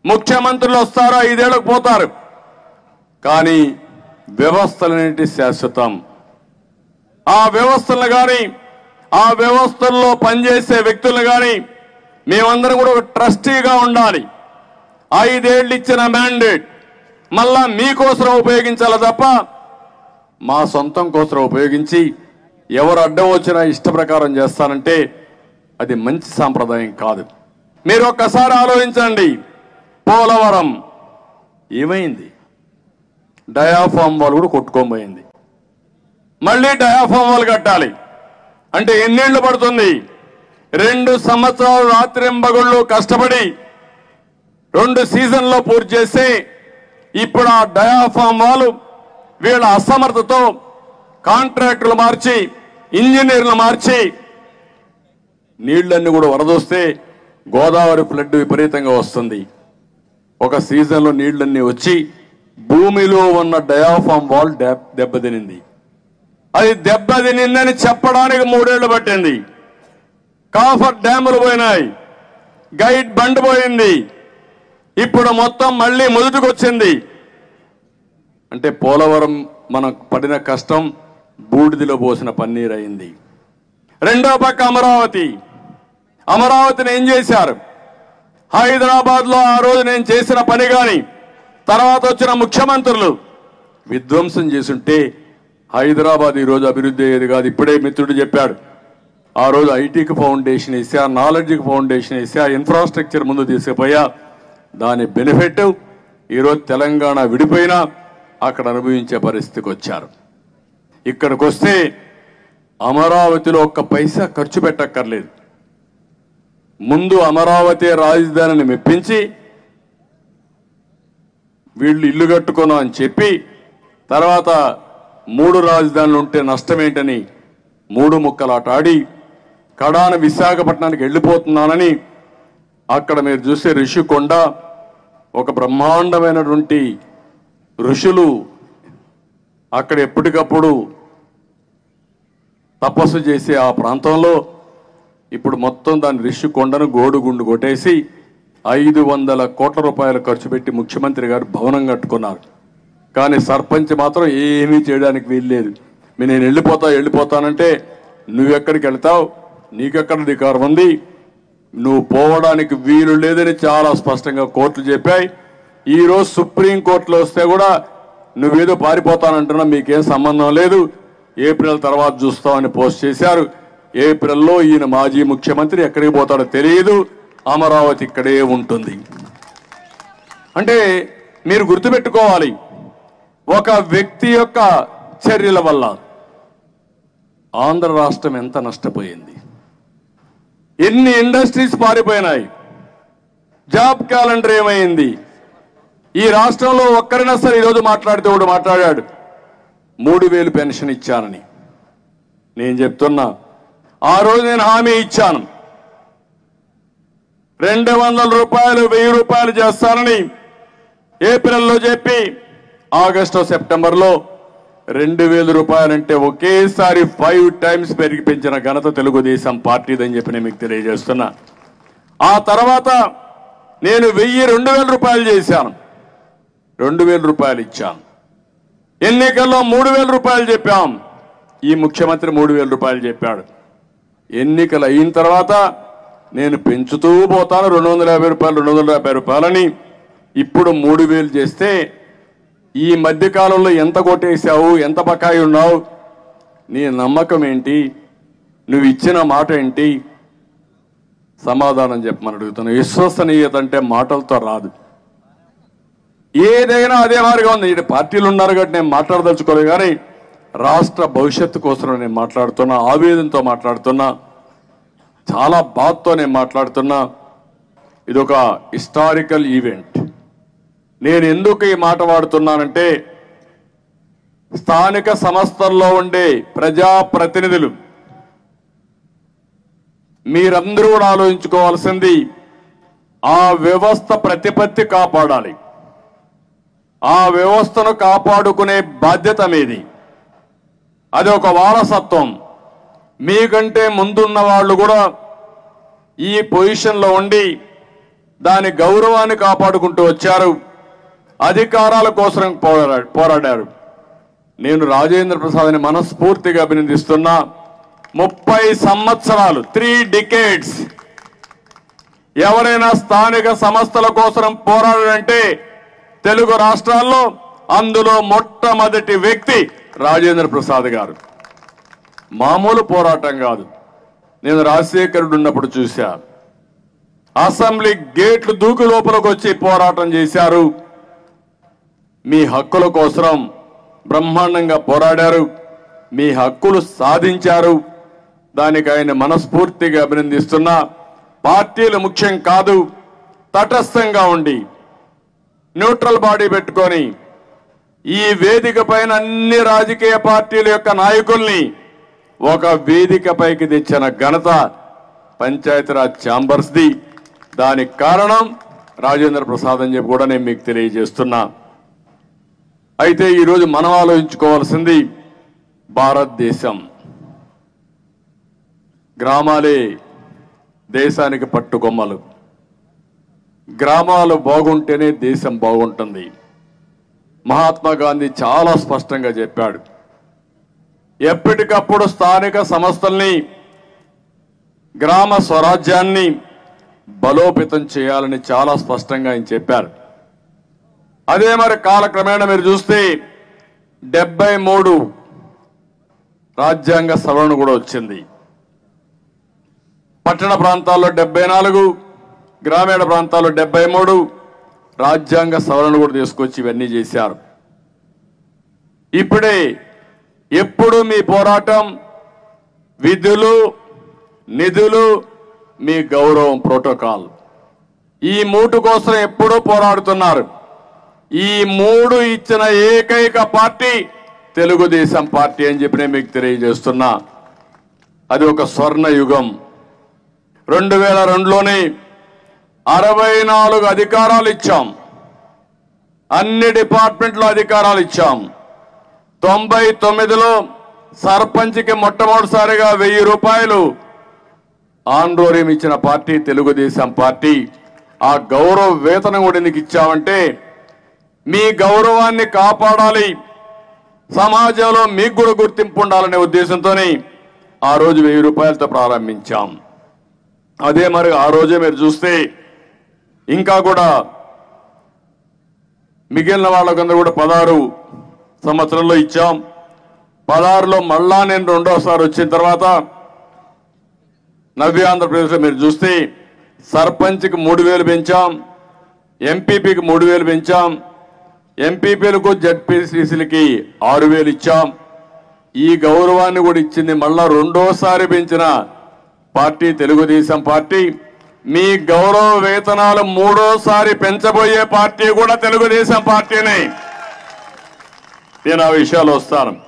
ముఖ్యమంత్రులు వస్తారో ఐదేళ్లకు పోతారు కానీ వ్యవస్థలనేటి శాశ్వతం ఆ వ్యవస్థలను కానీ ఆ వ్యవస్థల్లో పనిచేసే వ్యక్తులను కానీ మేమందరం కూడా ఒక ట్రస్టీగా ఉండాలి ఐదేళ్లు ఇచ్చిన మ్యాండేట్ మళ్ళా మీకోసం ఉపయోగించాలి తప్ప మా సొంతం కోసం ఉపయోగించి ఎవరు అడ్డం వచ్చినా ఇష్ట ప్రకారం చేస్తానంటే అది మంచి సాంప్రదాయం కాదు మీరు ఒక్కసారి ఆలోచించండి పోలవరం ఏమైంది డయాఫామ్ వాళ్ళు కూడా కొట్టుకోబోయింది మళ్ళీ డయాఫామ్ వాళ్ళు కట్టాలి అంటే ఎన్నేళ్లు పడుతుంది రెండు సంవత్సరాలు రాత్రింబగుళ్ళు కష్టపడి రెండు సీజన్లో పూర్తి చేసి ఇప్పుడు ఆ డయాఫామ్ వాళ్ళు వీళ్ళ అసమర్థతో కాంట్రాక్టులు మార్చి ఇంజనీర్లు మార్చి నీళ్లన్నీ కూడా వరదొస్తే గోదావరి ఫ్లడ్ విపరీతంగా వస్తుంది ఒక సీజన్లో నీళ్లన్నీ వచ్చి భూమిలో ఉన్న డయాఫామ్ వాల్ దెబ్- దెబ్బతినింది అది దెబ్బతినిందని చెప్పడానికి మూడేళ్లు పట్టింది కాఫర్ డ్యాములు పోయినాయి గైడ్ బండ్ పోయింది ఇప్పుడు మొత్తం మళ్ళీ మొదటికి వచ్చింది అంటే పోలవరం మనం పడిన కష్టం బూడిదిలో పోసిన పన్నీర్ అయింది రెండో పక్క అమరావతి అమరావతిని ఏం చేశారు హైదరాబాద్ లో ఆ రోజు నేను చేసిన పని కానీ తర్వాత వచ్చిన ముఖ్యమంత్రులు విధ్వంసం చేసుంటే హైదరాబాద్ ఈ రోజు అభివృద్ధి అయ్యేది కాదు ఇప్పుడే మిత్రుడు చెప్పాడు ఆ రోజు ఐటీకి ఫౌండేషన్ వేసా నాలెడ్జ్కి ఫౌండేషన్ వేసా ఇన్ఫ్రాస్ట్రక్చర్ ముందు తీసుకుపోయా దాని బెనిఫిట్ ఈరోజు తెలంగాణ విడిపోయినా అక్కడ అనుభవించే పరిస్థితికి వచ్చారు ఇక్కడికి వస్తే అమరావతిలో ఒక్క పైసా ఖర్చు పెట్టక్కర్లేదు ముందు అమరావతి రాజధానిని మెప్పించి వీళ్ళు ఇల్లు కట్టుకున్నాం అని చెప్పి తర్వాత మూడు రాజధానులు ఉంటే నష్టం ఏంటని మూడు ముక్కలాట ఆడి కడాన విశాఖపట్నానికి వెళ్ళిపోతున్నానని అక్కడ మీరు చూసే ఋషికొండ ఒక బ్రహ్మాండమైనటువంటి ఋషులు అక్కడ ఎప్పటికప్పుడు తపస్సు చేసే ఆ ప్రాంతంలో ఇప్పుడు మొత్తం దాని రిషి కొండను గోడుగుండు కొట్టేసి ఐదు వందల కోట్ల రూపాయలు ఖర్చు పెట్టి ముఖ్యమంత్రి గారు భవనం కట్టుకున్నారు కానీ సర్పంచ్ మాత్రం ఏమీ చేయడానికి వీల్లేదు మీ నేను వెళ్ళిపోతా వెళ్ళిపోతానంటే నువ్వెక్కడికి వెళ్తావు నీకెక్కడ అధికారం ఉంది నువ్వు పోవడానికి వీలు లేదని చాలా స్పష్టంగా కోర్టులు చెప్పాయి ఈ రోజు సుప్రీం కోర్టులో వస్తే కూడా నువ్వేదో పారిపోతానంటున్నా మీకేం సంబంధం లేదు ఏప్రిల్ తర్వాత చూస్తామని పోస్ట్ చేశారు ఏప్రిల్లో ఈయన మాజీ ముఖ్యమంత్రి ఎక్కడికి పోతాడో తెలియదు అమరావతి ఇక్కడే ఉంటుంది అంటే మీరు గుర్తుపెట్టుకోవాలి ఒక వ్యక్తి యొక్క చర్యల వల్ల ఆంధ్ర రాష్ట్రం ఎంత నష్టపోయింది ఎన్ని ఇండస్ట్రీస్ పారిపోయినాయి జాబ్ క్యాలెండర్ ఏమైంది ఈ రాష్ట్రంలో ఒక్కరైనా సరే ఈరోజు మాట్లాడితే ఒకడు మాట్లాడాడు మూడు వేలు పెన్షన్ ఇచ్చానని నేను చెప్తున్నా ఆ రోజు నేను హామీ ఇచ్చాను రెండు వందల రూపాయలు వెయ్యి రూపాయలు చేస్తానని ఏప్రిల్లో చెప్పి ఆగస్టు సెప్టెంబర్లో రెండు వేల రూపాయలంటే ఒకేసారి ఫైవ్ టైమ్స్ పెరిగి పెంచిన ఘనత తెలుగుదేశం పార్టీదని చెప్పి నేను మీకు తెలియజేస్తున్నా ఆ తర్వాత నేను వెయ్యి రెండు వేల రూపాయలు చేశాను రెండు వేల రూపాయలు ఇచ్చాను ఎన్నికల్లో మూడు వేల రూపాయలు చెప్పాం ఈ ముఖ్యమంత్రి మూడు వేల రూపాయలు చెప్పాడు ఎన్నికలు అయిన తర్వాత నేను పెంచుతూ పోతాను రెండు వందల యాభై రూపాయలు రెండు వందల యాభై రూపాయలని ఇప్పుడు మూడు వేలు చేస్తే ఈ మధ్య కాలంలో ఎంత కొట్టేశావు ఎంత బకాయి ఉన్నావు నీ నమ్మకం ఏంటి నువ్వు ఇచ్చిన మాట ఏంటి సమాధానం చెప్పమని అడుగుతున్నా విశ్వసనీయత అంటే మాటలతో రాదు ఏదైనా అదే మాదిరిగా ఉంది ఇటు పార్టీలు ఉన్నారు కాబట్టి నేను మాట్లాడదలుచుకోలేదు కానీ రాష్ట్ర భవిష్యత్తు కోసం నేను మాట్లాడుతున్నా ఆవేదనతో మాట్లాడుతున్నా చాలా బాధతో నేను మాట్లాడుతున్నా ఇది ఒక హిస్టారికల్ ఈవెంట్ నేను ఎందుకు ఈ మాట వాడుతున్నానంటే స్థానిక సంస్థల్లో ఉండే ప్రజాప్రతినిధులు మీరందరూ కూడా ఆలోచించుకోవాల్సింది ఆ వ్యవస్థ ప్రతిపత్తి కాపాడాలి ఆ వ్యవస్థను కాపాడుకునే బాధ్యత మీది అది ఒక వారసత్వం మీకంటే ముందున్న వాళ్ళు కూడా ఈ పొజిషన్లో ఉండి దాని గౌరవాన్ని కాపాడుకుంటూ వచ్చారు అధికారాల కోసం పోరా- పోరాడారు నేను రాజేంద్ర ప్రసాద్ని మనస్ఫూర్తిగా అభినందిస్తున్నా ముప్పై సంవత్సరాలు త్రీ డికేడ్స్ ఎవరైనా స్థానిక సంస్థల కోసం పోరాడారంటే తెలుగు రాష్ట్రాల్లో అందులో మొట్టమొదటి వ్యక్తి రాజేంద్ర ప్రసాద్ గారు మామూలు పోరాటం కాదు నేను రాజశేఖరుడు ఉన్నప్పుడు చూశా అసెంబ్లీ గేట్లు దూకు లోపలికి వచ్చి పోరాటం చేశారు మీ హక్కుల కోసం బ్రహ్మాండంగా పోరాడారు మీ హక్కులు సాధించారు దానికి ఆయన మనస్ఫూర్తిగా అభినందిస్తున్నా పార్టీలు ముఖ్యం కాదు తటస్థంగా ఉండి న్యూట్రల్ బాడీ పెట్టుకొని ఈ వేదిక పైన అన్ని రాజకీయ పార్టీల యొక్క నాయకుల్ని ఒక వేదిక పైకి తెచ్చిన ఘనత పంచాయతీరాజ్ ఛాంబర్స్ది దానికి కారణం రాజేంద్ర ప్రసాద్ అని చెప్పి కూడా నేను మీకు తెలియజేస్తున్నా అయితే ఈరోజు మనం ఆలోచించుకోవాల్సింది భారతదేశం గ్రామాలే దేశానికి పట్టుకొమ్మలు గ్రామాలు బాగుంటేనే దేశం బాగుంటుంది మహాత్మా గాంధీ చాలా స్పష్టంగా చెప్పాడు ఎప్పటికప్పుడు స్థానిక సంస్థల్ని గ్రామ స్వరాజ్యాన్ని బలోపేతం చేయాలని చాలా స్పష్టంగా ఆయన చెప్పారు అదే మరి కాలక్రమేణా మీరు చూస్తే డెబ్బై మూడు రాజ్యాంగ సవరణ కూడా వచ్చింది పట్టణ ప్రాంతాల్లో డెబ్బై నాలుగు గ్రామీణ ప్రాంతాల్లో డెబ్బై మూడు రాజ్యాంగ సవరణ కూడా తీసుకొచ్చి ఇవన్నీ చేశారు ఇప్పుడే ఎప్పుడు మీ పోరాటం విధులు నిధులు మీ గౌరవం ప్రోటోకాల్ ఈ మూటు కోసం ఎప్పుడూ పోరాడుతున్నారు ఈ మూడు ఇచ్చిన ఏకైక పార్టీ తెలుగుదేశం పార్టీ అని చెప్పి నేను మీకు తెలియజేస్తున్నా అది ఒక స్వర్ణ యుగం రెండు వేల రెండులోనే అరవై నాలుగు అధికారాలు ఇచ్చాం అన్ని డిపార్ట్మెంట్లో అధికారాలు ఇచ్చాం తొంభై తొమ్మిదిలో సర్పంచ్కి మొట్టమొదటిసారిగా వెయ్యి రూపాయలు ఆందోళన ఇచ్చిన పార్టీ తెలుగుదేశం పార్టీ ఆ గౌరవ వేతనం కూడా ఎందుకు ఇచ్చామంటే మీ గౌరవాన్ని కాపాడాలి సమాజంలో మీకు కూడా గుర్తింపు ఉండాలనే ఉద్దేశంతోనే ఆ రోజు వెయ్యి రూపాయలతో ప్రారంభించాం అదే మరి ఆ రోజే మీరు చూస్తే ఇంకా కూడా మిగిలిన వాళ్ళకందరూ కూడా పదహారు సంవత్సరంలో ఇచ్చాం పదహారులో మళ్ళా నేను రెండోసారి వచ్చిన తర్వాత నవ్య ఆంధ్రప్రదేశ్లో మీరు చూస్తే సర్పంచ్కి మూడు వేలు పెంచాం ఎంపీపీకి మూడు వేలు పెంచాం ఎంపీపీలకు జడ్పీసీసీలకి ఆరు వేలు ఇచ్చాం ఈ గౌరవాన్ని కూడా ఇచ్చింది మళ్ళా రెండోసారి పెంచిన పార్టీ తెలుగుదేశం పార్టీ మీ గౌరవ వేతనాలు మూడోసారి పెంచబోయే పార్టీ కూడా తెలుగుదేశం పార్టీనే నేను ఆ విషయాలు వస్తాను